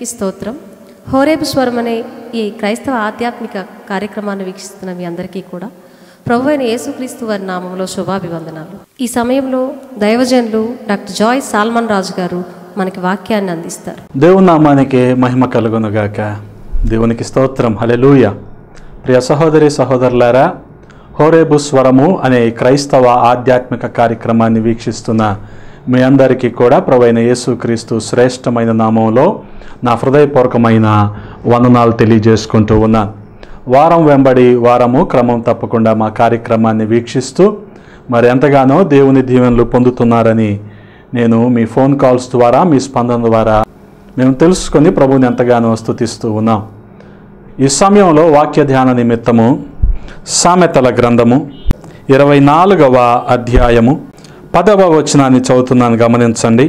స్తోత్రం హోరేబు స్వరం అనే ఈ క్రైస్తవ ఆధ్యాత్మిక కార్యక్రమాన్ని వీక్షిస్తున్న మీ అందరికీ కూడా ప్రభు అయిన యేసుక్రీస్తు వారి నామంలో శుభాభివందనాలు ఈ సమయంలో దైవజనులు డాక్టర్ జాయ్ సాల్మన్ రాజు గారు మనకి వాక్యాన్ని అందిస్తారు దేవుని నామానికి మహిమ కలుగునుగాక దేవునికి స్తోత్రం హలెలూయ ప్రియ సహోదరి సహోదరులారా హోరేబు స్వరము అనే ఈ క్రైస్తవ ఆధ్యాత్మిక కార్యక్రమాన్ని వీక్షిస్తున్న మీ అందరికీ కూడా ప్రవైన యేసుక్రీస్తు శ్రేష్టమైన నామంలో నా హృదయపూర్వకమైన వందనాలు తెలియజేసుకుంటూ ఉన్నాను వారం వెంబడి వారము క్రమం తప్పకుండా మా కార్యక్రమాన్ని వీక్షిస్తూ మరి ఎంతగానో దేవుని దీవెనలు పొందుతున్నారని నేను మీ ఫోన్ కాల్స్ ద్వారా మీ స్పందన ద్వారా మేము తెలుసుకొని ప్రభువుని ఎంతగానో స్తుతిస్తూ ఉన్నాం ఈ సమయంలో వాక్య ధ్యాన నిమిత్తము సామెతల గ్రంథము ఇరవై నాలుగవ అధ్యాయము పదవ వచనాన్ని చదువుతున్నాను గమనించండి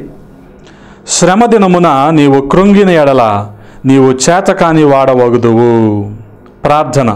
శ్రమ దినమున నీవు కృంగిన ఎడల నీవు చేతకాని వాడవగుదువు ప్రార్థన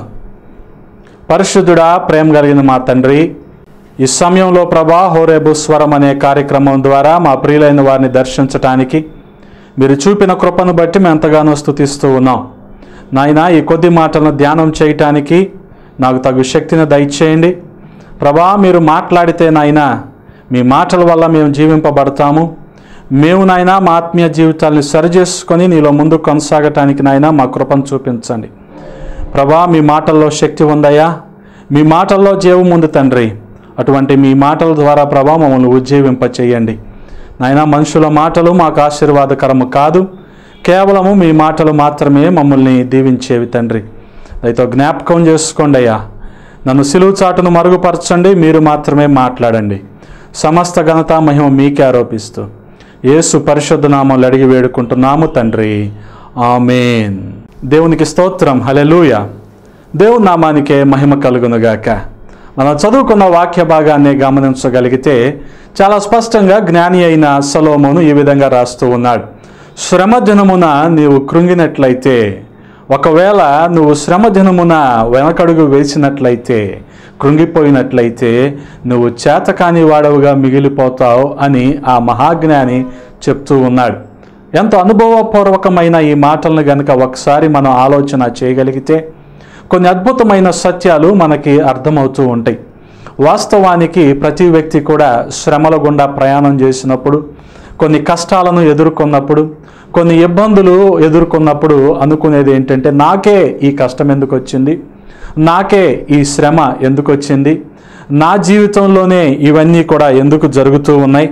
పరిశుద్ధుడా ప్రేమ కలిగిన మా తండ్రి ఈ సమయంలో ప్రభా హోరేబు స్వరం అనే కార్యక్రమం ద్వారా మా ప్రియులైన వారిని దర్శించటానికి మీరు చూపిన కృపను బట్టి మేము ఎంతగానో స్థుతిస్తూ ఉన్నాం నాయన ఈ కొద్ది మాటలను ధ్యానం చేయటానికి నాకు తగు శక్తిని దయచేయండి ప్రభా మీరు మాట్లాడితే నాయన మీ మాటల వల్ల మేము జీవింపబడతాము మేము నాయన మా ఆత్మీయ జీవితాన్ని సరిచేసుకొని నీలో ముందు కొనసాగటానికి నాయన మా కృపను చూపించండి ప్రభా మీ మాటల్లో శక్తి ఉందయ్యా మీ మాటల్లో జీవం ఉంది తండ్రి అటువంటి మీ మాటల ద్వారా ప్రభా మమ్మల్ని ఉజ్జీవింప చేయండి నాయన మనుషుల మాటలు మాకు ఆశీర్వాదకరము కాదు కేవలము మీ మాటలు మాత్రమే మమ్మల్ని దీవించేవి తండ్రి అయితే జ్ఞాపకం చేసుకోండి అయ్యా నన్ను సిలువు చాటును మరుగుపరచండి మీరు మాత్రమే మాట్లాడండి సమస్త ఘనత మహిమ మీకే ఆరోపిస్తూ యేసు పరిశుద్ధ నామంలో అడిగి వేడుకుంటున్నాము తండ్రి ఆమెన్ దేవునికి స్తోత్రం హలెలూయ దేవుని నామానికే మహిమ కలుగునుగాక మనం చదువుకున్న వాక్య భాగాన్ని గమనించగలిగితే చాలా స్పష్టంగా జ్ఞాని అయిన సలోమోను ఈ విధంగా రాస్తూ ఉన్నాడు శ్రమ దినమున నీవు కృంగినట్లయితే ఒకవేళ నువ్వు శ్రమ దినమున వెనకడుగు వేసినట్లయితే కృంగిపోయినట్లయితే నువ్వు చేతకాని వాడవుగా మిగిలిపోతావు అని ఆ మహాజ్ఞాని చెప్తూ ఉన్నాడు ఎంతో అనుభవపూర్వకమైన ఈ మాటలను గనుక ఒకసారి మనం ఆలోచన చేయగలిగితే కొన్ని అద్భుతమైన సత్యాలు మనకి అర్థమవుతూ ఉంటాయి వాస్తవానికి ప్రతి వ్యక్తి కూడా శ్రమల గుండా ప్రయాణం చేసినప్పుడు కొన్ని కష్టాలను ఎదుర్కొన్నప్పుడు కొన్ని ఇబ్బందులు ఎదుర్కొన్నప్పుడు అనుకునేది ఏంటంటే నాకే ఈ కష్టం ఎందుకు వచ్చింది నాకే ఈ శ్రమ ఎందుకు వచ్చింది నా జీవితంలోనే ఇవన్నీ కూడా ఎందుకు జరుగుతూ ఉన్నాయి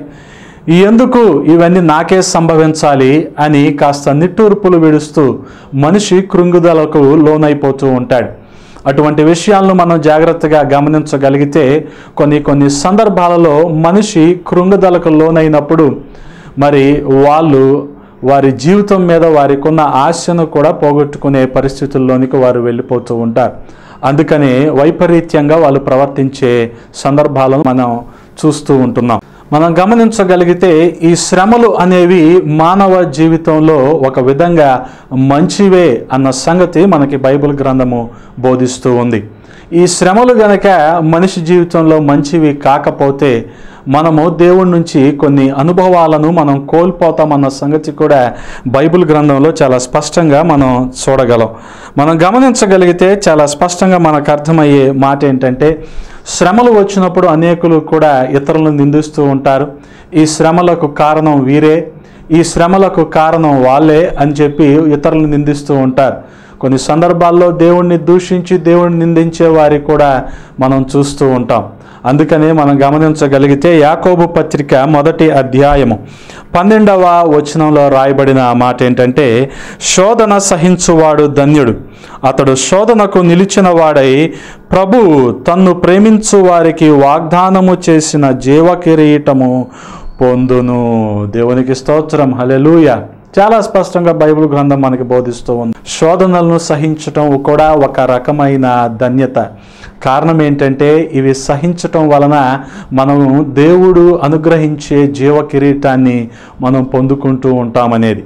ఎందుకు ఇవన్నీ నాకే సంభవించాలి అని కాస్త నిట్టూర్పులు విడుస్తూ మనిషి కృంగుదలకు లోనైపోతూ ఉంటాడు అటువంటి విషయాలను మనం జాగ్రత్తగా గమనించగలిగితే కొన్ని కొన్ని సందర్భాలలో మనిషి కృంగుదలకు లోనైనప్పుడు మరి వాళ్ళు వారి జీవితం మీద వారికి ఉన్న ఆశను కూడా పోగొట్టుకునే పరిస్థితుల్లోనికి వారు వెళ్ళిపోతూ ఉంటారు అందుకనే వైపరీత్యంగా వాళ్ళు ప్రవర్తించే సందర్భాలను మనం చూస్తూ ఉంటున్నాం మనం గమనించగలిగితే ఈ శ్రమలు అనేవి మానవ జీవితంలో ఒక విధంగా మంచివే అన్న సంగతి మనకి బైబిల్ గ్రంథము బోధిస్తూ ఉంది ఈ శ్రమలు గనక మనిషి జీవితంలో మంచివి కాకపోతే మనము దేవుడి నుంచి కొన్ని అనుభవాలను మనం కోల్పోతామన్న సంగతి కూడా బైబిల్ గ్రంథంలో చాలా స్పష్టంగా మనం చూడగలం మనం గమనించగలిగితే చాలా స్పష్టంగా మనకు అర్థమయ్యే మాట ఏంటంటే శ్రమలు వచ్చినప్పుడు అనేకులు కూడా ఇతరులను నిందిస్తూ ఉంటారు ఈ శ్రమలకు కారణం వీరే ఈ శ్రమలకు కారణం వాళ్ళే అని చెప్పి ఇతరులను నిందిస్తూ ఉంటారు కొన్ని సందర్భాల్లో దేవుణ్ణి దూషించి దేవుణ్ణి నిందించే వారి కూడా మనం చూస్తూ ఉంటాం అందుకనే మనం గమనించగలిగితే యాకోబు పత్రిక మొదటి అధ్యాయము పన్నెండవ వచనంలో రాయబడిన ఆ మాట ఏంటంటే శోధన సహించువాడు ధన్యుడు అతడు శోధనకు నిలిచిన వాడై ప్రభు తన్ను ప్రేమించు వారికి వాగ్దానము చేసిన జీవ కిరీటము పొందును దేవునికి స్తోత్రం హలెలూయ చాలా స్పష్టంగా బైబిల్ గ్రంథం మనకి బోధిస్తూ ఉంది శోధనలను సహించటం కూడా ఒక రకమైన ధన్యత కారణం ఏంటంటే ఇవి సహించటం వలన మనము దేవుడు అనుగ్రహించే జీవ కిరీటాన్ని మనం పొందుకుంటూ ఉంటామనేది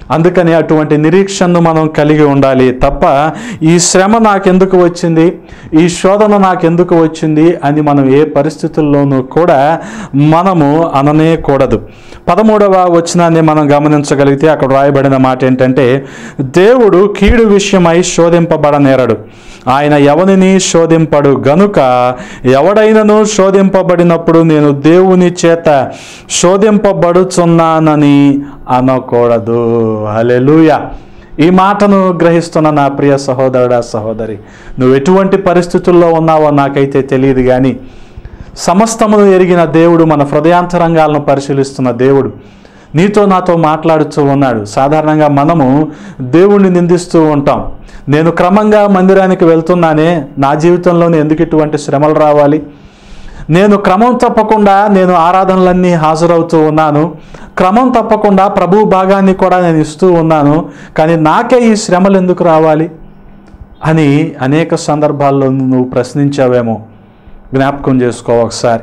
అందుకని అటువంటి నిరీక్షణను మనం కలిగి ఉండాలి తప్ప ఈ శ్రమ నాకెందుకు వచ్చింది ఈ శోధన నాకెందుకు వచ్చింది అని మనం ఏ పరిస్థితుల్లోనూ కూడా మనము అననేకూడదు పదమూడవ వచనాన్ని మనం గమనించగలిగితే అక్కడ రాయబడిన మాట ఏంటంటే దేవుడు కీడు విషయమై శోధింపబడనేరడు ఆయన ఎవరిని శోధింపడు గనుక ఎవడైనను శోధింపబడినప్పుడు నేను దేవుని చేత శోధింపబడుచున్నానని అనకూడదు హల్లెలూయ ఈ మాటను గ్రహిస్తున్న నా ప్రియ సహోదరుడా సహోదరి నువ్వు ఎటువంటి పరిస్థితుల్లో ఉన్నావో నాకైతే తెలియదు కానీ సమస్తమును ఎరిగిన దేవుడు మన హృదయాంతరంగాలను పరిశీలిస్తున్న దేవుడు నీతో నాతో మాట్లాడుతూ ఉన్నాడు సాధారణంగా మనము దేవుణ్ణి నిందిస్తూ ఉంటాం నేను క్రమంగా మందిరానికి వెళ్తున్నానే నా జీవితంలోనే ఎందుకు ఇటువంటి శ్రమలు రావాలి నేను క్రమం తప్పకుండా నేను ఆరాధనలన్నీ హాజరవుతూ ఉన్నాను క్రమం తప్పకుండా ప్రభు భాగాన్ని కూడా నేను ఇస్తూ ఉన్నాను కానీ నాకే ఈ శ్రమలు ఎందుకు రావాలి అని అనేక సందర్భాల్లో నువ్వు ప్రశ్నించావేమో జ్ఞాపకం చేసుకో ఒకసారి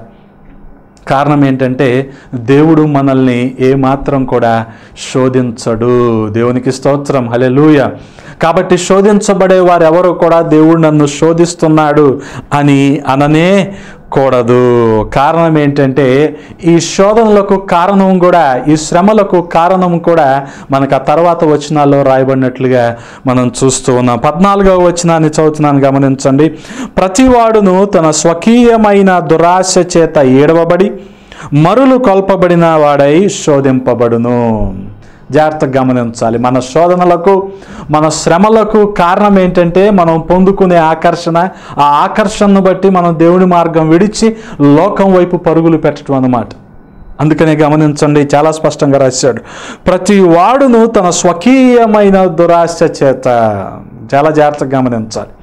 కారణం ఏంటంటే దేవుడు మనల్ని ఏమాత్రం కూడా శోధించడు దేవునికి స్తోత్రం హలెలూయ కాబట్టి శోధించబడే వారెవరు కూడా దేవుడు నన్ను శోధిస్తున్నాడు అని అననే కూడదు కారణం ఏంటంటే ఈ శోధనలకు కారణం కూడా ఈ శ్రమలకు కారణం కూడా మనకు ఆ తర్వాత వచనాల్లో రాయబడినట్లుగా మనం చూస్తూ ఉన్నాం పద్నాలుగవ వచనాన్ని చదువుతున్నాను గమనించండి ప్రతివాడును తన స్వకీయమైన దురాశ చేత ఏడవబడి మరులు కొల్పబడిన వాడై శోధింపబడును జాగ్రత్తగా గమనించాలి మన శోధనలకు మన శ్రమలకు కారణం ఏంటంటే మనం పొందుకునే ఆకర్షణ ఆ ఆకర్షణను బట్టి మనం దేవుని మార్గం విడిచి లోకం వైపు పరుగులు పెట్టడం అన్నమాట అందుకనే గమనించండి చాలా స్పష్టంగా రాశాడు ప్రతి వాడును తన స్వకీయమైన దురాశ చేత చాలా జాగ్రత్తగా గమనించాలి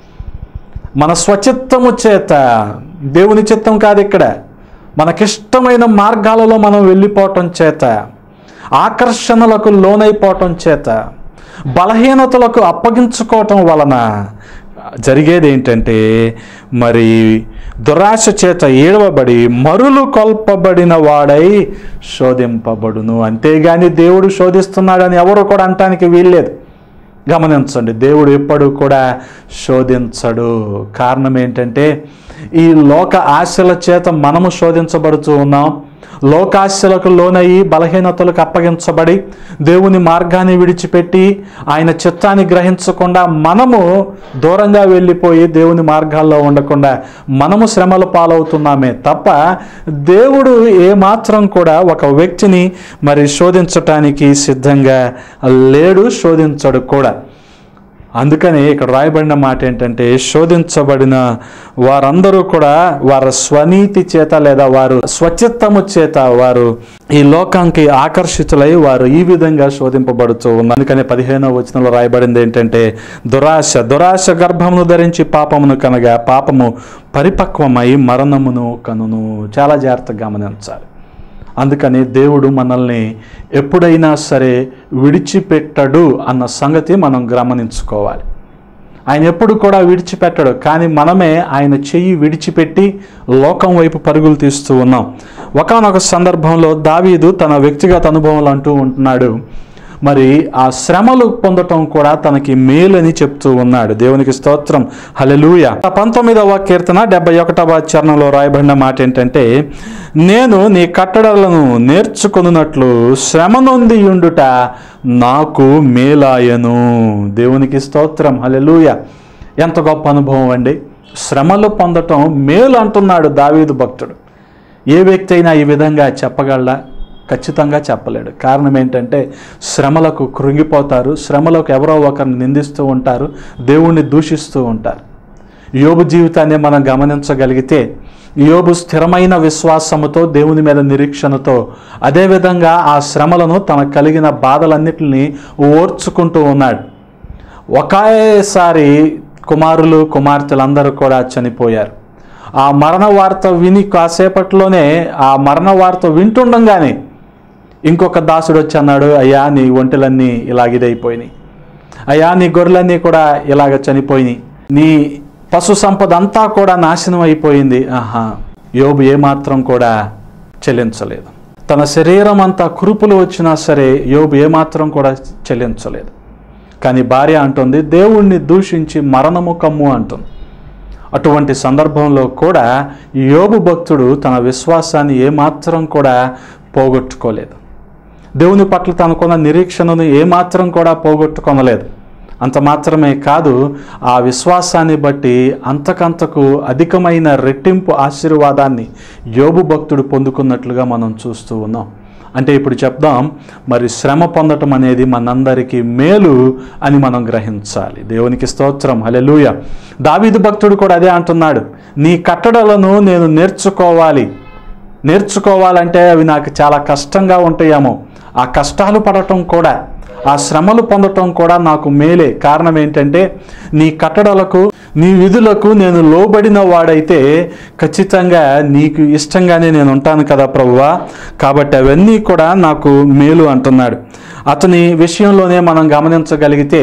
మన స్వచిత్తము చేత దేవుని చిత్తం కాదు ఇక్కడ మనకిష్టమైన మార్గాలలో మనం వెళ్ళిపోవటం చేత ఆకర్షణలకు లోనైపోవటం చేత బలహీనతలకు అప్పగించుకోవటం వలన జరిగేది ఏంటంటే మరి దురాశ చేత ఏడవబడి మరులు కొల్పబడిన వాడై శోధింపబడును అంతేగాని దేవుడు శోధిస్తున్నాడని ఎవరు కూడా అంటానికి వీల్లేదు గమనించండి దేవుడు ఎప్పుడు కూడా శోధించడు కారణం ఏంటంటే ఈ లోక ఆశల చేత మనము శోధించబడుతూ ఉన్నాం లోకాశలకు లోనయ్యి బలహీనతలకు అప్పగించబడి దేవుని మార్గాన్ని విడిచిపెట్టి ఆయన చిత్తాన్ని గ్రహించకుండా మనము దూరంగా వెళ్ళిపోయి దేవుని మార్గాల్లో ఉండకుండా మనము శ్రమల పాలవుతున్నామే తప్ప దేవుడు ఏమాత్రం కూడా ఒక వ్యక్తిని మరి శోధించటానికి సిద్ధంగా లేడు శోధించడు కూడా అందుకని ఇక్కడ రాయబడిన మాట ఏంటంటే శోధించబడిన వారందరూ కూడా వారి స్వనీతి చేత లేదా వారు స్వచిత్తము చేత వారు ఈ లోకానికి ఆకర్షితులై వారు ఈ విధంగా శోధింపబడుతూ ఉన్నారు అందుకని పదిహేనవ వచనంలో రాయబడింది ఏంటంటే దురాశ దురాశ గర్భమును ధరించి పాపమును కనగా పాపము పరిపక్వమై మరణమును కనును చాలా జాగ్రత్తగా గమనించాలి అందుకని దేవుడు మనల్ని ఎప్పుడైనా సరే విడిచిపెట్టడు అన్న సంగతి మనం గమనించుకోవాలి ఆయన ఎప్పుడు కూడా విడిచిపెట్టడు కానీ మనమే ఆయన చెయ్యి విడిచిపెట్టి లోకం వైపు పరుగులు తీస్తూ ఉన్నాం ఒకానొక సందర్భంలో దావీదు తన వ్యక్తిగత అనుభవాలు అంటూ ఉంటున్నాడు మరి ఆ శ్రమలు పొందటం కూడా తనకి మేలని చెప్తూ ఉన్నాడు దేవునికి స్తోత్రం హలెలూయ పంతొమ్మిదవ కీర్తన డెబ్బై ఒకటవ చరణంలో రాయబడిన మాట ఏంటంటే నేను నీ కట్టడలను నేర్చుకున్నట్లు శ్రమ నొంది ఉండుట నాకు మేలాయను దేవునికి స్తోత్రం హలెలూయ ఎంత గొప్ప అనుభవం అండి శ్రమలు పొందటం మేలు అంటున్నాడు దావీదు భక్తుడు ఏ వ్యక్తి అయినా ఈ విధంగా చెప్పగలడా ఖచ్చితంగా చెప్పలేడు కారణం ఏంటంటే శ్రమలకు కృంగిపోతారు శ్రమలకు ఎవరో ఒకరిని నిందిస్తూ ఉంటారు దేవుణ్ణి దూషిస్తూ ఉంటారు యోబు జీవితాన్ని మనం గమనించగలిగితే యోబు స్థిరమైన విశ్వాసముతో దేవుని మీద నిరీక్షణతో అదేవిధంగా ఆ శ్రమలను తనకు కలిగిన బాధలన్నిటిని ఓర్చుకుంటూ ఉన్నాడు ఒకేసారి కుమారులు కుమార్తెలందరూ కూడా చనిపోయారు ఆ మరణ వార్త విని కాసేపట్లోనే ఆ మరణ వార్త వింటుండగానే ఇంకొక దాసుడు వచ్చి అన్నాడు అయ్యా నీ ఒంటెలన్నీ ఇలాగిదైపోయినాయి అయ్యా నీ గొర్రెలన్నీ కూడా ఇలాగ చనిపోయినాయి నీ పశు సంపద అంతా కూడా నాశనం అయిపోయింది ఆహా యోబు ఏమాత్రం కూడా చెల్లించలేదు తన శరీరం అంతా కురుపులు వచ్చినా సరే యోబు ఏమాత్రం కూడా చెల్లించలేదు కానీ భార్య అంటుంది దేవుణ్ణి దూషించి మరణము కమ్ము అంటుంది అటువంటి సందర్భంలో కూడా యోబు భక్తుడు తన విశ్వాసాన్ని ఏమాత్రం కూడా పోగొట్టుకోలేదు దేవుని పట్ల తనకున్న నిరీక్షణను ఏమాత్రం కూడా పోగొట్టుకొనలేదు అంత మాత్రమే కాదు ఆ విశ్వాసాన్ని బట్టి అంతకంతకు అధికమైన రెట్టింపు ఆశీర్వాదాన్ని యోబు భక్తుడు పొందుకున్నట్లుగా మనం చూస్తూ ఉన్నాం అంటే ఇప్పుడు చెప్దాం మరి శ్రమ పొందటం అనేది మనందరికీ మేలు అని మనం గ్రహించాలి దేవునికి స్తోత్రం హలెలూయ దావీదు భక్తుడు కూడా అదే అంటున్నాడు నీ కట్టడలను నేను నేర్చుకోవాలి నేర్చుకోవాలంటే అవి నాకు చాలా కష్టంగా ఉంటాయేమో ఆ కష్టాలు పడటం కూడా ఆ శ్రమలు పొందటం కూడా నాకు మేలే కారణం ఏంటంటే నీ కట్టడలకు నీ విధులకు నేను లోబడిన వాడైతే ఖచ్చితంగా నీకు ఇష్టంగానే నేను ఉంటాను కదా ప్రభువా కాబట్టి అవన్నీ కూడా నాకు మేలు అంటున్నాడు అతని విషయంలోనే మనం గమనించగలిగితే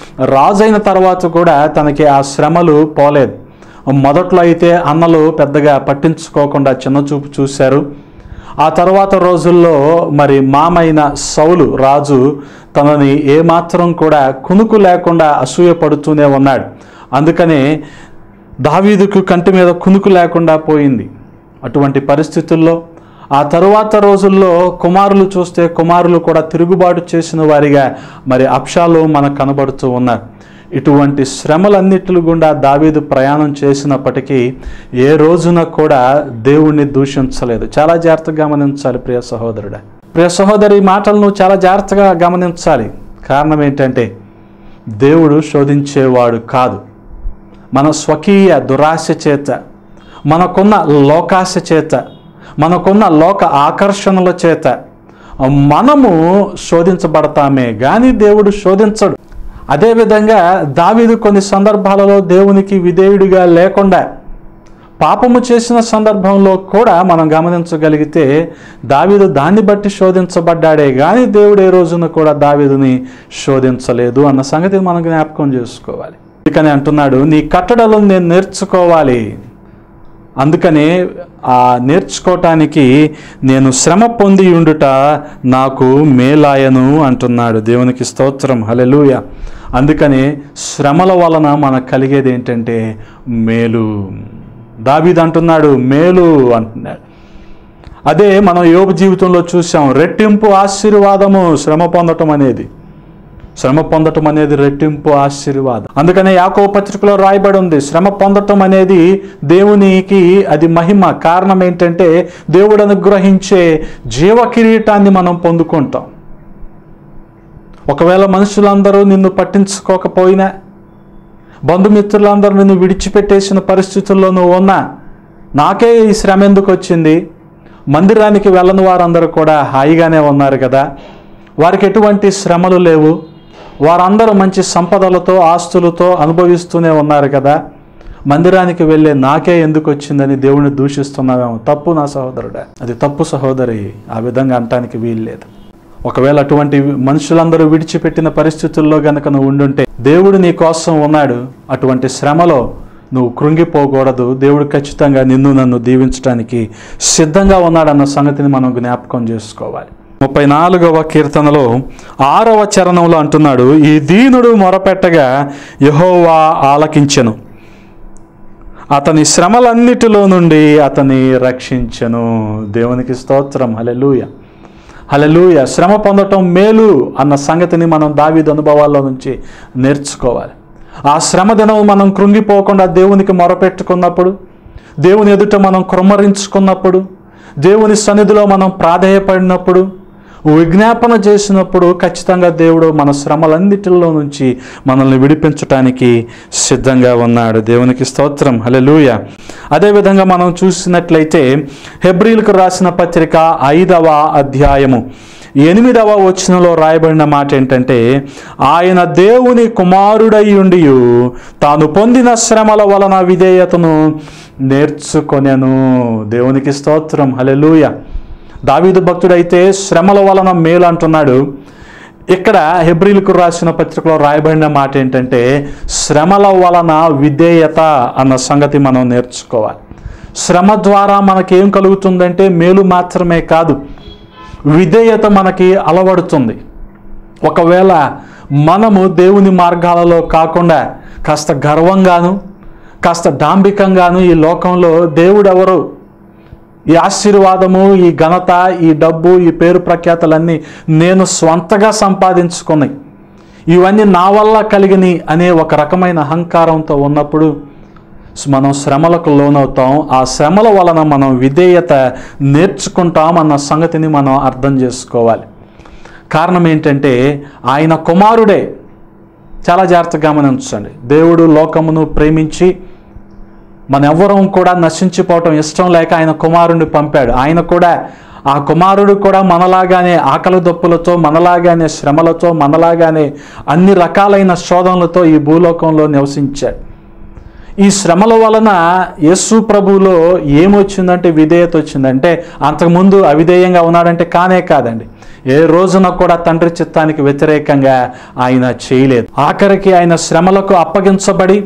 రాజైన తర్వాత కూడా తనకి ఆ శ్రమలు పోలేదు మొదట్లో అయితే అన్నలు పెద్దగా పట్టించుకోకుండా చిన్నచూపు చూశారు ఆ తర్వాత రోజుల్లో మరి మామైన సౌలు రాజు తనని ఏమాత్రం కూడా కునుకు లేకుండా అసూయ పడుతూనే ఉన్నాడు అందుకనే దావీదుకు కంటి మీద కునుకు లేకుండా పోయింది అటువంటి పరిస్థితుల్లో ఆ తరువాత రోజుల్లో కుమారులు చూస్తే కుమారులు కూడా తిరుగుబాటు చేసిన వారిగా మరి అప్షాలు మనకు కనబడుతూ ఉన్నారు ఇటువంటి శ్రమలన్నిటి గుండా దావీదు ప్రయాణం చేసినప్పటికీ ఏ రోజున కూడా దేవుణ్ణి దూషించలేదు చాలా జాగ్రత్తగా గమనించాలి ప్రియ సహోదరుడా ప్రియ సహోదరి ఈ మాటలను చాలా జాగ్రత్తగా గమనించాలి కారణం ఏంటంటే దేవుడు శోధించేవాడు కాదు మన స్వకీయ దురాశ చేత మనకున్న లోకాశ చేత మనకున్న లోక ఆకర్షణల చేత మనము శోధించబడతామే కానీ దేవుడు శోధించడు అదేవిధంగా దావీదు కొన్ని సందర్భాలలో దేవునికి విధేయుడిగా లేకుండా పాపము చేసిన సందర్భంలో కూడా మనం గమనించగలిగితే దావీదు దాన్ని బట్టి శోధించబడ్డాడే కానీ దేవుడు ఏ రోజున కూడా దావీదుని శోధించలేదు అన్న సంగతి మనం జ్ఞాపకం చేసుకోవాలి అందుకని అంటున్నాడు నీ కట్టడలను నేను నేర్చుకోవాలి అందుకనే ఆ నేర్చుకోవటానికి నేను శ్రమ పొంది ఉండుట నాకు మేలాయను అంటున్నాడు దేవునికి స్తోత్రం హలెలూయ అందుకని శ్రమల వలన మనకు కలిగేది ఏంటంటే మేలు దావీద్ అంటున్నాడు మేలు అంటున్నాడు అదే మనం యోగ జీవితంలో చూసాం రెట్టింపు ఆశీర్వాదము శ్రమ పొందటం అనేది శ్రమ పొందటం అనేది రెట్టింపు ఆశీర్వాదం అందుకనే యాకో పత్రికలో రాయబడి ఉంది శ్రమ పొందటం అనేది దేవునికి అది మహిమ కారణం ఏంటంటే దేవుడు అనుగ్రహించే జీవ కిరీటాన్ని మనం పొందుకుంటాం ఒకవేళ మనుషులందరూ నిన్ను పట్టించుకోకపోయినా బంధుమిత్రులందరూ నిన్ను విడిచిపెట్టేసిన పరిస్థితుల్లో నువ్వు ఉన్నా నాకే ఈ శ్రమ ఎందుకు వచ్చింది మందిరానికి వెళ్ళని వారందరూ కూడా హాయిగానే ఉన్నారు కదా వారికి ఎటువంటి శ్రమలు లేవు వారందరూ మంచి సంపదలతో ఆస్తులతో అనుభవిస్తూనే ఉన్నారు కదా మందిరానికి వెళ్ళే నాకే ఎందుకు వచ్చిందని దేవుని దూషిస్తున్నావేమో తప్పు నా సహోదరుడా అది తప్పు సహోదరి ఆ విధంగా అనటానికి వీల్లేదు ఒకవేళ అటువంటి మనుషులందరూ విడిచిపెట్టిన పరిస్థితుల్లో గనక నువ్వు ఉండుంటే దేవుడు నీ కోసం ఉన్నాడు అటువంటి శ్రమలో నువ్వు కృంగిపోకూడదు దేవుడు ఖచ్చితంగా నిన్ను నన్ను దీవించడానికి సిద్ధంగా ఉన్నాడన్న సంగతిని మనం జ్ఞాపకం చేసుకోవాలి ముప్పై నాలుగవ కీర్తనలో ఆరవ చరణంలో అంటున్నాడు ఈ దీనుడు మొరపెట్టగా యహోవా ఆలకించెను అతని శ్రమలన్నిటిలో నుండి అతని రక్షించెను దేవునికి స్తోత్రం హలెలూయ హలెలూయ శ్రమ పొందటం మేలు అన్న సంగతిని మనం దావీదు అనుభవాల్లో నుంచి నేర్చుకోవాలి ఆ శ్రమ దినం మనం కృంగిపోకుండా దేవునికి మొరపెట్టుకున్నప్పుడు దేవుని ఎదుట మనం కృమ్మరించుకున్నప్పుడు దేవుని సన్నిధిలో మనం ప్రాధేయపడినప్పుడు విజ్ఞాపన చేసినప్పుడు ఖచ్చితంగా దేవుడు మన శ్రమలన్నిటిలో నుంచి మనల్ని విడిపించటానికి సిద్ధంగా ఉన్నాడు దేవునికి స్తోత్రం హలెలూయ అదేవిధంగా మనం చూసినట్లయితే హెబ్రిల్కు రాసిన పత్రిక ఐదవ అధ్యాయము ఎనిమిదవ వచనంలో రాయబడిన మాట ఏంటంటే ఆయన దేవుని కుమారుడై ఉండి తాను పొందిన శ్రమల వలన విధేయతను నేర్చుకొనెను దేవునికి స్తోత్రం హలెలూయ దావీదు భక్తుడైతే శ్రమల వలన మేలు అంటున్నాడు ఇక్కడ హెబ్రిల్కు రాసిన పత్రికలో రాయబడిన మాట ఏంటంటే శ్రమల వలన విధేయత అన్న సంగతి మనం నేర్చుకోవాలి శ్రమ ద్వారా మనకేం కలుగుతుందంటే మేలు మాత్రమే కాదు విధేయత మనకి అలవడుతుంది ఒకవేళ మనము దేవుని మార్గాలలో కాకుండా కాస్త గర్వంగాను కాస్త డాంబికంగాను ఈ లోకంలో దేవుడు ఎవరు ఈ ఆశీర్వాదము ఈ ఘనత ఈ డబ్బు ఈ పేరు ప్రఖ్యాతలన్నీ నేను స్వంతగా సంపాదించుకున్నాయి ఇవన్నీ నా వల్ల కలిగిని అనే ఒక రకమైన అహంకారంతో ఉన్నప్పుడు మనం శ్రమలకు లోనవుతాం ఆ శ్రమల వలన మనం విధేయత నేర్చుకుంటాం అన్న సంగతిని మనం అర్థం చేసుకోవాలి కారణం ఏంటంటే ఆయన కుమారుడే చాలా జాగ్రత్తగా గమనించండి దేవుడు లోకమును ప్రేమించి మన ఎవ్వరం కూడా నశించిపోవటం ఇష్టం లేక ఆయన కుమారుడిని పంపాడు ఆయన కూడా ఆ కుమారుడు కూడా మనలాగానే ఆకలి దప్పులతో మనలాగానే శ్రమలతో మనలాగానే అన్ని రకాలైన శోధనలతో ఈ భూలోకంలో నివసించాడు ఈ శ్రమల వలన యేసు ప్రభువులో ఏమొచ్చిందంటే విధేయత వచ్చిందంటే అంతకుముందు అవిధేయంగా ఉన్నాడంటే కానే కాదండి ఏ రోజున కూడా తండ్రి చిత్తానికి వ్యతిరేకంగా ఆయన చేయలేదు ఆఖరికి ఆయన శ్రమలకు అప్పగించబడి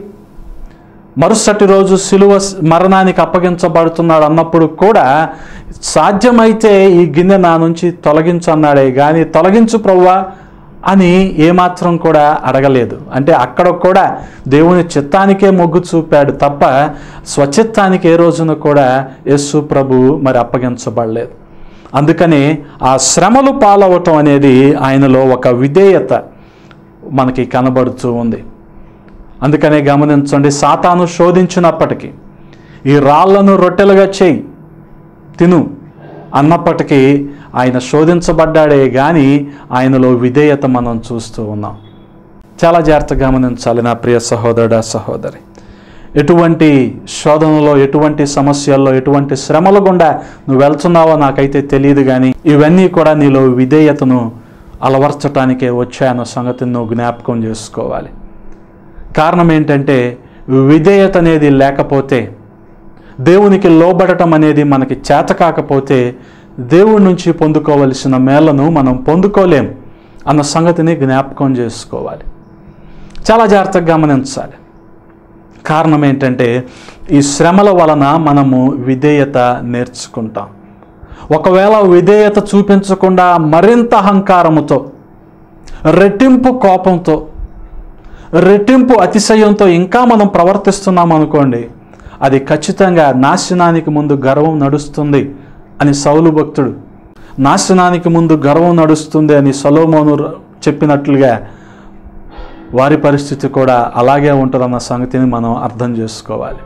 మరుసటి రోజు సిలువ మరణానికి అప్పగించబడుతున్నాడు అన్నప్పుడు కూడా సాధ్యమైతే ఈ గిన్నె నా నుంచి తొలగించన్నాడే కానీ తొలగించు ప్రవ్వా అని ఏమాత్రం కూడా అడగలేదు అంటే అక్కడ కూడా దేవుని చిత్తానికే మొగ్గు చూపాడు తప్ప స్వచిత్తానికి ఏ రోజున కూడా యేసు ప్రభు మరి అప్పగించబడలేదు అందుకని ఆ శ్రమలు పాలవటం అనేది ఆయనలో ఒక విధేయత మనకి కనబడుతూ ఉంది అందుకనే గమనించండి సాతాను శోధించినప్పటికీ ఈ రాళ్లను రొట్టెలుగా చేయి తిను అన్నప్పటికీ ఆయన శోధించబడ్డాడే కానీ ఆయనలో విధేయత మనం చూస్తూ ఉన్నాం చాలా జాగ్రత్తగా గమనించాలి నా ప్రియ సహోదరుడా సహోదరి ఎటువంటి శోధనలో ఎటువంటి సమస్యల్లో ఎటువంటి శ్రమల గుండా నువ్వు వెళ్తున్నావో నాకైతే తెలియదు కానీ ఇవన్నీ కూడా నీలో విధేయతను అలవర్చటానికే వచ్చాయన్న సంగతిని నువ్వు జ్ఞాపకం చేసుకోవాలి కారణం ఏంటంటే విధేయత అనేది లేకపోతే దేవునికి లోబడటం అనేది మనకి చేత కాకపోతే దేవుడి నుంచి పొందుకోవలసిన మేళ్లను మనం పొందుకోలేం అన్న సంగతిని జ్ఞాపకం చేసుకోవాలి చాలా జాగ్రత్తగా గమనించాలి కారణం ఏంటంటే ఈ శ్రమల వలన మనము విధేయత నేర్చుకుంటాం ఒకవేళ విధేయత చూపించకుండా మరింత అహంకారముతో రెట్టింపు కోపంతో రెట్టింపు అతిశయంతో ఇంకా మనం ప్రవర్తిస్తున్నాం అనుకోండి అది ఖచ్చితంగా నాశనానికి ముందు గర్వం నడుస్తుంది అని సౌలు భక్తుడు నాశనానికి ముందు గర్వం నడుస్తుంది అని సలోమోను చెప్పినట్లుగా వారి పరిస్థితి కూడా అలాగే ఉంటుందన్న సంగతిని మనం అర్థం చేసుకోవాలి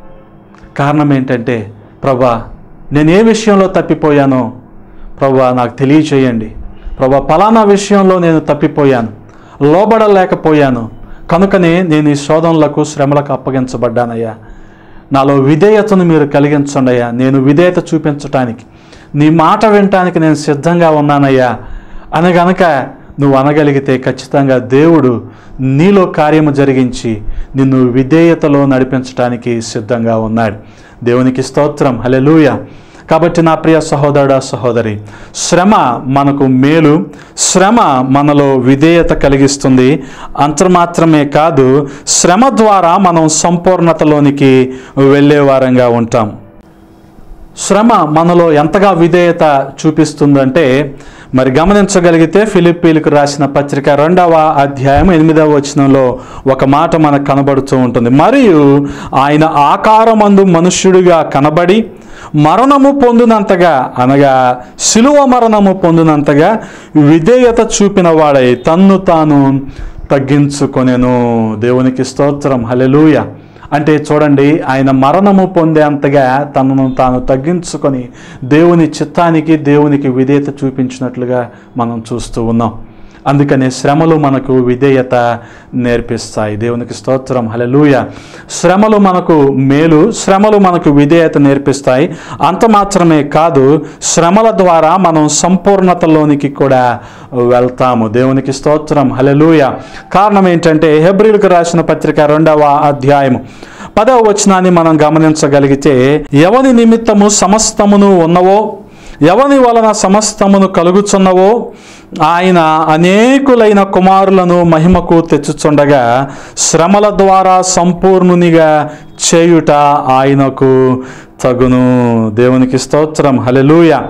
కారణం ఏంటంటే ప్రభా నేను ఏ విషయంలో తప్పిపోయానో ప్రభా నాకు తెలియచేయండి ప్రభా పలానా విషయంలో నేను తప్పిపోయాను లోబడలేకపోయాను కనుకనే నేను ఈ శోధనలకు శ్రమలకు అప్పగించబడ్డానయ్యా నాలో విధేయతను మీరు కలిగించండి అయ్యా నేను విధేయత చూపించటానికి నీ మాట వినటానికి నేను సిద్ధంగా ఉన్నానయ్యా అని గనక నువ్వు అనగలిగితే ఖచ్చితంగా దేవుడు నీలో కార్యము జరిగించి నిన్ను విధేయతలో నడిపించడానికి సిద్ధంగా ఉన్నాడు దేవునికి స్తోత్రం హలెలూయ కాబట్టి నా ప్రియ సహోదరుడ సహోదరి శ్రమ మనకు మేలు శ్రమ మనలో విధేయత కలిగిస్తుంది అంతర్మాత్రమే కాదు శ్రమ ద్వారా మనం సంపూర్ణతలోనికి వెళ్ళే వారంగా ఉంటాం శ్రమ మనలో ఎంతగా విధేయత చూపిస్తుందంటే మరి గమనించగలిగితే ఫిలిప్పీలకు రాసిన పత్రిక రెండవ అధ్యాయం ఎనిమిదవ వచనంలో ఒక మాట మనకు కనబడుతూ ఉంటుంది మరియు ఆయన ఆకారమందు మనుష్యుడిగా కనబడి మరణము పొందినంతగా అనగా శిలువ మరణము పొందినంతగా విధేయత చూపిన వాడై తన్ను తాను తగ్గించుకొనెను దేవునికి స్తోత్రం హలెలూయ అంటే చూడండి ఆయన మరణము పొందేంతగా తనను తాను తగ్గించుకొని దేవుని చిత్తానికి దేవునికి విధేయత చూపించినట్లుగా మనం చూస్తూ ఉన్నాం అందుకని శ్రమలు మనకు విధేయత నేర్పిస్తాయి దేవునికి స్తోత్రం హలెలూయ శ్రమలు మనకు మేలు శ్రమలు మనకు విధేయత నేర్పిస్తాయి అంత మాత్రమే కాదు శ్రమల ద్వారా మనం సంపూర్ణతలోనికి కూడా వెళ్తాము దేవునికి స్తోత్రం హలెలూయ కారణం ఏంటంటే హెబ్రిల్కి రాసిన పత్రిక రెండవ అధ్యాయము పదవ వచనాన్ని మనం గమనించగలిగితే ఎవని నిమిత్తము సమస్తమును ఉన్నవో ఎవని వలన సమస్తమును కలుగుచున్నవో ఆయన అనేకులైన కుమారులను మహిమకు తెచ్చుచుండగా శ్రమల ద్వారా సంపూర్ణునిగా చేయుట ఆయనకు తగును దేవునికి స్తోత్రం హలెలూయ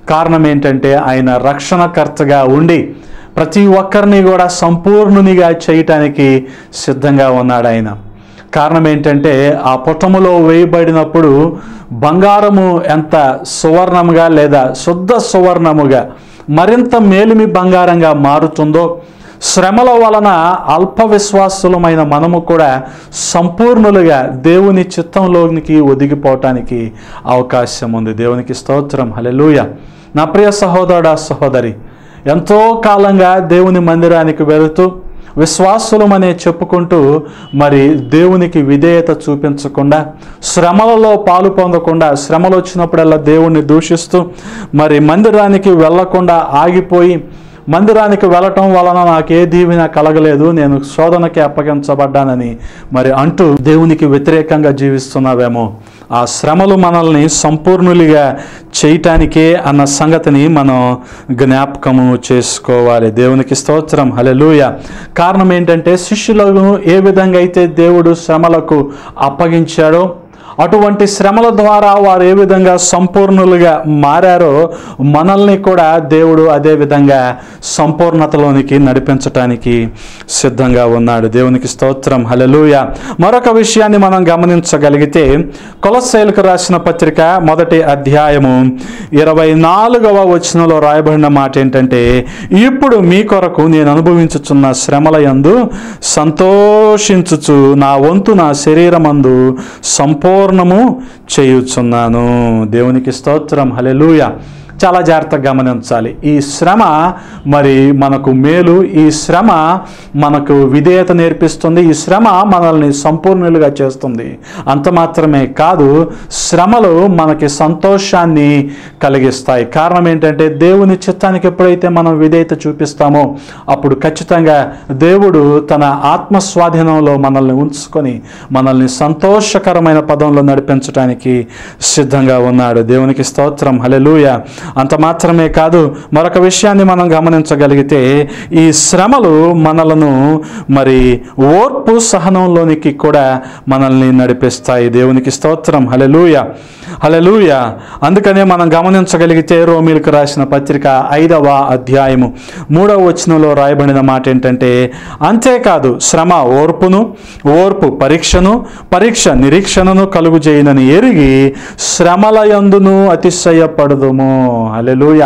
కారణం ఏంటంటే ఆయన రక్షణకర్తగా ఉండి ప్రతి ఒక్కరిని కూడా సంపూర్ణునిగా చేయటానికి సిద్ధంగా ఉన్నాడు ఆయన కారణం ఏంటంటే ఆ పుటములో వేయబడినప్పుడు బంగారము ఎంత సువర్ణముగా లేదా శుద్ధ సువర్ణముగా మరింత మేలిమి బంగారంగా మారుతుందో శ్రమల వలన అల్ప విశ్వాసులమైన మనము కూడా సంపూర్ణులుగా దేవుని చిత్తంలోనికి ఒదిగిపోవటానికి అవకాశం ఉంది దేవునికి స్తోత్రం హల్లెలూయ నా ప్రియ సహోదరుడా సహోదరి ఎంతో కాలంగా దేవుని మందిరానికి వెళుతూ విశ్వాసులమనే చెప్పుకుంటూ మరి దేవునికి విధేయత చూపించకుండా శ్రమలలో పాలు పొందకుండా శ్రమలు వచ్చినప్పుడల్లా దేవుణ్ణి దూషిస్తూ మరి మందిరానికి వెళ్లకుండా ఆగిపోయి మందిరానికి వెళ్ళటం వలన నాకే దీవెన కలగలేదు నేను శోధనకి అప్పగించబడ్డానని మరి అంటూ దేవునికి వ్యతిరేకంగా జీవిస్తున్నావేమో ఆ శ్రమలు మనల్ని సంపూర్ణులుగా చేయటానికే అన్న సంగతిని మనం జ్ఞాపకము చేసుకోవాలి దేవునికి స్తోత్రం హలెలూయ కారణం ఏంటంటే శిష్యులను ఏ విధంగా అయితే దేవుడు శ్రమలకు అప్పగించాడో అటువంటి శ్రమల ద్వారా వారు ఏ విధంగా సంపూర్ణులుగా మారారో మనల్ని కూడా దేవుడు అదే విధంగా సంపూర్ణతలోనికి నడిపించటానికి సిద్ధంగా ఉన్నాడు దేవునికి స్తోత్రం హలలుయ మరొక విషయాన్ని మనం గమనించగలిగితే కొలశైలకు రాసిన పత్రిక మొదటి అధ్యాయము ఇరవై నాలుగవ వచనంలో రాయబడిన మాట ఏంటంటే ఇప్పుడు మీ కొరకు నేను అనుభవించుచున్న శ్రమల యందు సంతోషించుచు నా వంతు నా శరీరమందు సంపూర్ణము చేయుచున్నాను దేవునికి స్తోత్రం హలెలూయ చాలా జాగ్రత్తగా గమనించాలి ఈ శ్రమ మరి మనకు మేలు ఈ శ్రమ మనకు విధేయత నేర్పిస్తుంది ఈ శ్రమ మనల్ని సంపూర్ణులుగా చేస్తుంది అంత మాత్రమే కాదు శ్రమలు మనకి సంతోషాన్ని కలిగిస్తాయి కారణం ఏంటంటే దేవుని చిత్తానికి ఎప్పుడైతే మనం విధేయత చూపిస్తామో అప్పుడు ఖచ్చితంగా దేవుడు తన ఆత్మ స్వాధీనంలో మనల్ని ఉంచుకొని మనల్ని సంతోషకరమైన పదంలో నడిపించడానికి సిద్ధంగా ఉన్నాడు దేవునికి స్తోత్రం హలెలూయ అంత మాత్రమే కాదు మరొక విషయాన్ని మనం గమనించగలిగితే ఈ శ్రమలు మనలను మరి ఓర్పు సహనంలోనికి కూడా మనల్ని నడిపిస్తాయి దేవునికి స్తోత్రం హలెలూయ హలెలూయ అందుకనే మనం గమనించగలిగితే రోమిలకు రాసిన పత్రిక ఐదవ అధ్యాయము మూడవ వచనంలో రాయబడిన మాట ఏంటంటే అంతేకాదు శ్రమ ఓర్పును ఓర్పు పరీక్షను పరీక్ష నిరీక్షణను కలుగు చేయనని ఎరిగి శ్రమల యందును అతిశయపడదుము అలెలుయ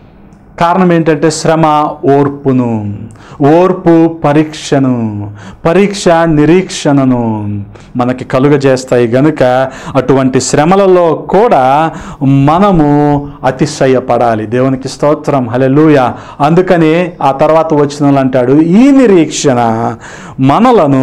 కారణం ఏంటంటే శ్రమ ఓర్పును ఓర్పు పరీక్షను పరీక్ష నిరీక్షణను మనకి కలుగజేస్తాయి గనుక అటువంటి శ్రమలలో కూడా మనము అతిశయపడాలి దేవునికి స్తోత్రం హలెలూయ అందుకని ఆ తర్వాత వచ్చిన అంటాడు ఈ నిరీక్షణ మనలను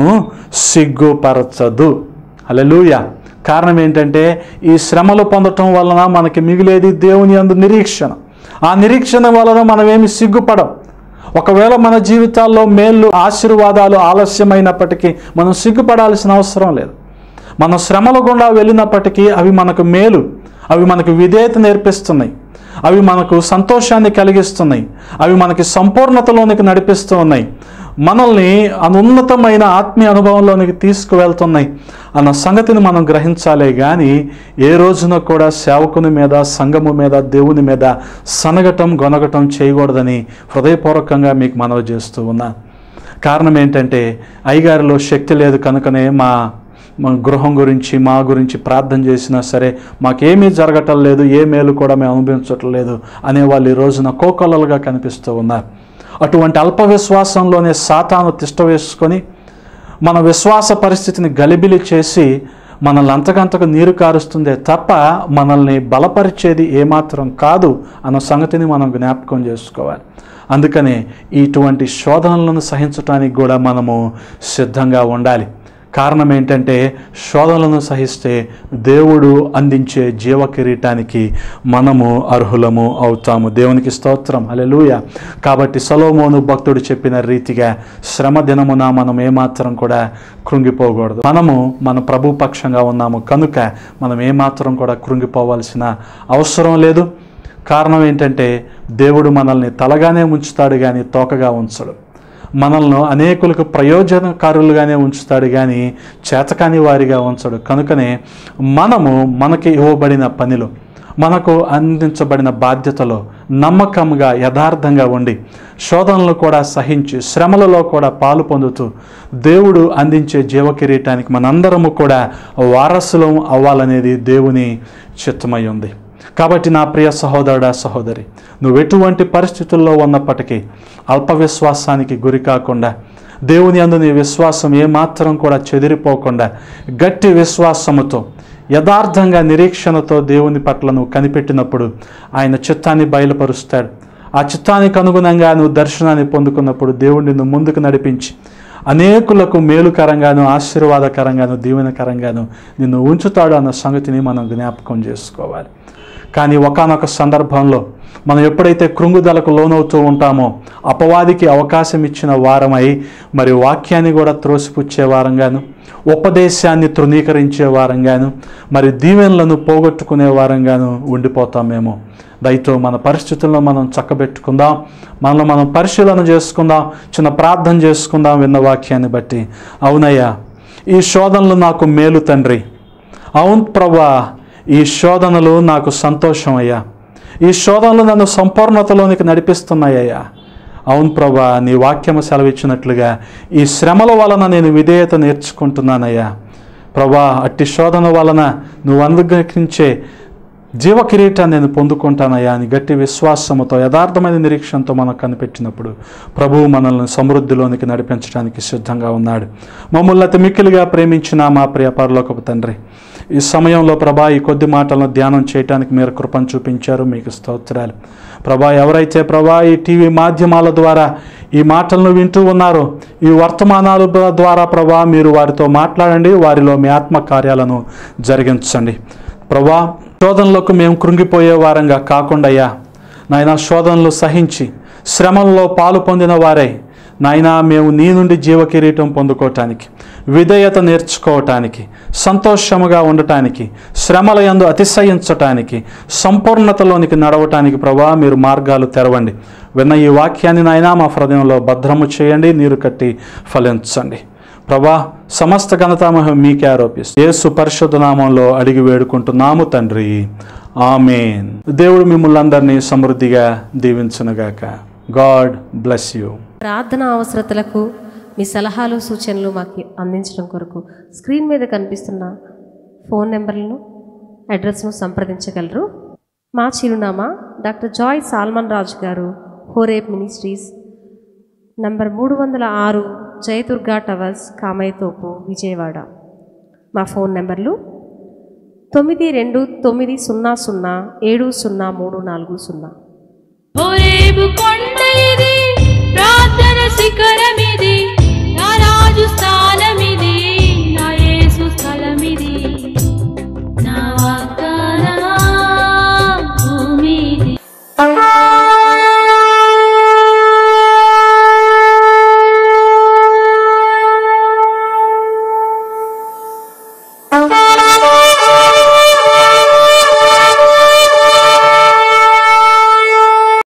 సిగ్గుపరచదు హలెలూయ కారణం ఏంటంటే ఈ శ్రమలు పొందటం వలన మనకి మిగిలేది దేవుని అందు నిరీక్షణ ఆ నిరీక్షణ వలన మనమేమి సిగ్గుపడం ఒకవేళ మన జీవితాల్లో మేళ్ళు ఆశీర్వాదాలు ఆలస్యమైనప్పటికీ మనం సిగ్గుపడాల్సిన అవసరం లేదు మనం శ్రమల గుండా వెళ్ళినప్పటికీ అవి మనకు మేలు అవి మనకు విధేయత నేర్పిస్తున్నాయి అవి మనకు సంతోషాన్ని కలిగిస్తున్నాయి అవి మనకి సంపూర్ణతలోనికి నడిపిస్తూ ఉన్నాయి మనల్ని అనున్నతమైన ఆత్మీయ అనుభవంలోనికి తీసుకువెళ్తున్నాయి అన్న సంగతిని మనం గ్రహించాలే కానీ ఏ రోజున కూడా సేవకుని మీద సంఘము మీద దేవుని మీద సనగటం గొనగటం చేయకూడదని హృదయపూర్వకంగా మీకు మనవి చేస్తూ ఉన్నా కారణం ఏంటంటే అయ్యగారిలో శక్తి లేదు కనుకనే మా మా గృహం గురించి మా గురించి ప్రార్థన చేసినా సరే మాకేమీ జరగటం లేదు ఏ మేలు కూడా మేము అనుభవించటం లేదు అనే వాళ్ళు ఈ రోజున కోకొల్లలుగా కనిపిస్తూ ఉన్నారు అటువంటి అల్ప విశ్వాసంలోనే సాతాను తిష్ట వేసుకొని మన విశ్వాస పరిస్థితిని గలిబిలి చేసి మనల్ని అంతకంతకు నీరు కారుస్తుందే తప్ప మనల్ని బలపరిచేది ఏమాత్రం కాదు అన్న సంగతిని మనం జ్ఞాపకం చేసుకోవాలి అందుకనే ఇటువంటి శోధనలను సహించడానికి కూడా మనము సిద్ధంగా ఉండాలి కారణం ఏంటంటే శోధనలను సహిస్తే దేవుడు అందించే జీవ కిరీటానికి మనము అర్హులము అవుతాము దేవునికి స్తోత్రం హల్లెలూయ కాబట్టి సలోమోను భక్తుడు చెప్పిన రీతిగా శ్రమ దినమున మనం ఏమాత్రం కూడా కృంగిపోకూడదు మనము మన ప్రభు పక్షంగా ఉన్నాము కనుక మనం ఏమాత్రం కూడా కృంగిపోవాల్సిన అవసరం లేదు కారణం ఏంటంటే దేవుడు మనల్ని తలగానే ఉంచుతాడు కానీ తోకగా ఉంచడు మనల్ని అనేకులకు ప్రయోజనకారులుగానే ఉంచుతాడు కానీ చేతకాని వారిగా ఉంచడు కనుకనే మనము మనకి ఇవ్వబడిన పనిలో మనకు అందించబడిన బాధ్యతలో నమ్మకంగా యథార్థంగా ఉండి శోధనలు కూడా సహించి శ్రమలలో కూడా పాలు పొందుతూ దేవుడు అందించే జీవ కిరీటానికి మనందరము కూడా వారసులం అవ్వాలనేది దేవుని చిత్తమై ఉంది కాబట్టి నా ప్రియ సహోదరుడా సహోదరి నువ్వు ఎటువంటి పరిస్థితుల్లో ఉన్నప్పటికీ అల్ప విశ్వాసానికి గురి కాకుండా దేవుని అందు నీ విశ్వాసం ఏమాత్రం కూడా చెదిరిపోకుండా గట్టి విశ్వాసముతో యథార్థంగా నిరీక్షణతో దేవుని పట్ల నువ్వు కనిపెట్టినప్పుడు ఆయన చిత్తాన్ని బయలుపరుస్తాడు ఆ చిత్తానికి అనుగుణంగా నువ్వు దర్శనాన్ని పొందుకున్నప్పుడు దేవుడిని నువ్వు ముందుకు నడిపించి అనేకులకు మేలుకరంగాను ఆశీర్వాదకరంగాను దీవెనకరంగాను నిన్ను ఉంచుతాడు అన్న సంగతిని మనం జ్ఞాపకం చేసుకోవాలి కానీ ఒకానొక సందర్భంలో మనం ఎప్పుడైతే కృంగుదలకు లోనవుతూ ఉంటామో అపవాదికి అవకాశం ఇచ్చిన వారమై మరి వాక్యాన్ని కూడా త్రోసిపుచ్చే వారంగాను ఉపదేశాన్ని తృణీకరించే వారంగాను మరి దీవెనలను పోగొట్టుకునే వారంగాను ఉండిపోతామేమో దయతో మన పరిస్థితుల్లో మనం చక్కబెట్టుకుందాం మనలో మనం పరిశీలన చేసుకుందాం చిన్న ప్రార్థన చేసుకుందాం విన్న వాక్యాన్ని బట్టి అవునయ్యా ఈ శోధనలు నాకు మేలు తండ్రి అవును ప్రభా ఈ శోధనలు నాకు సంతోషం అయ్యా ఈ శోధనలు నన్ను సంపూర్ణతలోనికి నడిపిస్తున్నాయ్యా అవును ప్రభా నీ వాక్యము సెలవిచ్చినట్లుగా ఈ శ్రమల వలన నేను విధేయత నేర్చుకుంటున్నానయ్యా ప్రభా అట్టి శోధన వలన నువ్వు అనుగ్రహించే జీవ కిరీటాన్ని నేను పొందుకుంటానయ్యా అని గట్టి విశ్వాసముతో యథార్థమైన నిరీక్షణతో మనకు కనిపెట్టినప్పుడు ప్రభువు మనల్ని సమృద్ధిలోనికి నడిపించడానికి సిద్ధంగా ఉన్నాడు మమ్మల్ని అతి మిక్కిలిగా ప్రేమించిన మా ప్రియ పరలోకపు తండ్రి ఈ సమయంలో ప్రభా ఈ కొద్ది మాటలను ధ్యానం చేయడానికి మీరు కృపను చూపించారు మీకు స్తోత్రాలు ప్రభా ఎవరైతే ప్రభా ఈ టీవీ మాధ్యమాల ద్వారా ఈ మాటలను వింటూ ఉన్నారో ఈ వర్తమానాల ద్వారా ప్రభా మీరు వారితో మాట్లాడండి వారిలో మీ ఆత్మ కార్యాలను జరిగించండి ప్రభా శోధనలకు మేము కృంగిపోయే వారంగా కాకుండా అయ్యా నాయన శోధనలు సహించి శ్రమల్లో పాలు పొందిన వారే నాయనా మేము నీ నుండి జీవ కిరీటం పొందుకోవటానికి విధేయత నేర్చుకోవటానికి సంతోషముగా ఉండటానికి శ్రమల యందు అతిశయించటానికి సంపూర్ణతలోనికి నడవటానికి ప్రభా మీరు మార్గాలు తెరవండి విన్న ఈ వాక్యాన్ని నాయనా మా హృదయంలో భద్రము చేయండి నీరు కట్టి ఫలించండి ప్రభా సమస్త ఘనతామహం మీకే ఆరోపిస్తూ యేసు పరిశుద్ధ నామంలో అడిగి వేడుకుంటున్నాము తండ్రి ఆమెన్ దేవుడు మిమ్మల్ని అందరినీ సమృద్ధిగా దీవించునుగాక గాడ్ బ్లెస్ యూ ప్రార్థన అవసరతలకు మీ సలహాలు సూచనలు మాకు అందించడం కొరకు స్క్రీన్ మీద కనిపిస్తున్న ఫోన్ నెంబర్లను అడ్రస్ను సంప్రదించగలరు మా చిరునామా డాక్టర్ జాయ్ సాల్మన్ రాజు గారు హోరేప్ మినిస్ట్రీస్ నంబర్ మూడు వందల ఆరు జయదుర్గా టవర్స్ కామయ్యతోపు విజయవాడ మా ఫోన్ నెంబర్లు తొమ్మిది రెండు తొమ్మిది సున్నా సున్నా ఏడు సున్నా మూడు నాలుగు సున్నా హోరేబు కొండ ఇది ప్రార్థన శిఖరమిది నా రాజు స్థానం